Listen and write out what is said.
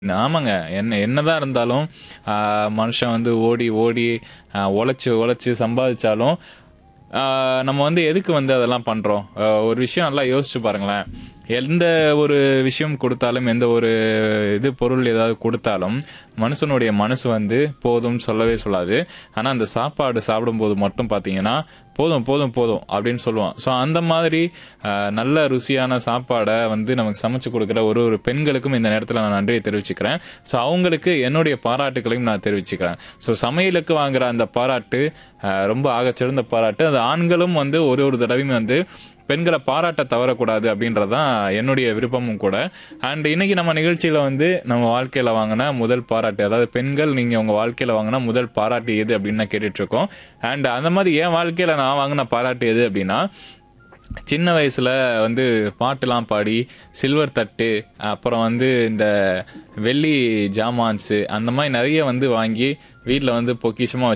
ஆமாங்க. என்ன என்னதான் இருந்தாலும், ஆ மனுஷன் வந்து ஓடி, ஓடி அ உழைச்சு, உழைச்சு சம்பாதிச்சாலும், ஆ நம்ம வந்து எதுக்கு வந்து அதெல்லாம் பண்றோம்? அ ஒரு விஷயம் நல்லா யோசிச்சு பாருங்களேன். எந்த ஒரு விஷயம் குடுத்தாலும், எந்த ஒரு இது பொருள் ஏதாவது குடுத்தாலும், மனுஷனுடைய மனசு வந்து போதும்னு சொல்லவே சொல்லாது. ஆனா, அந்த சாப்பாடு சாப்பிடும்போது மட்டும் பார்த்தீங்கன்னா, "போதும், போதும், போதும்" அப்படின்னு சொல்லுவான். ஸோ அந்த மாதிரி அ நல்ல ருசியான சாப்பாட வந்து நமக்கு சமைச்சு குடுக்குற ஒரு ஒரு பெண்களுக்கும் இந்த நேரத்தில நான் நன்றிய தெரிவிச்சுக்கிறேன். ஸோ அவங்களுக்கு என்னுடைய பாராட்டுக்களையும் நான் தெரிவிச்சுக்கிறேன். ஸோ சமையலுக்கு வாங்குற அந்த பாராட்டு அ ரொம்ப ஆகச்சிறந்த பாராட்டு. அது ஆண்களும் வந்து ஒரு ஒரு தடவையும் வந்து பெண்கள பாராட்ட தவறக்கூடாது அப்படின்றது தான் என்னுடைய விருப்பமும் கூட. அண்ட் இன்னைக்கு நம்ம நிகழ்ச்சியில வந்து நம்ம வாழ்க்கையில வாங்குன முதல் பாராட்டு, அதாவது பெண்கள் நீங்க உங்க வாழ்க்கையில வாங்குன முதல் பாராட்டு எது அப்படின்னு தான் கேட்டுட்டு இருக்கோம். அண்ட் அந்த மாதிரி என் வாழ்க்கையில நான் வாங்குன பாராட்டு எது அப்படின்னா, சின்ன வயசுல வந்து பாட்டுலாம் பாடி, சில்வர் தட்டு, அப்புறம் வந்து இந்த வெள்ளி ஜாமான்ஸு அந்த மாரி நெறைய வந்து வாங்கி வீட்ல வந்து பொக்கிஷமா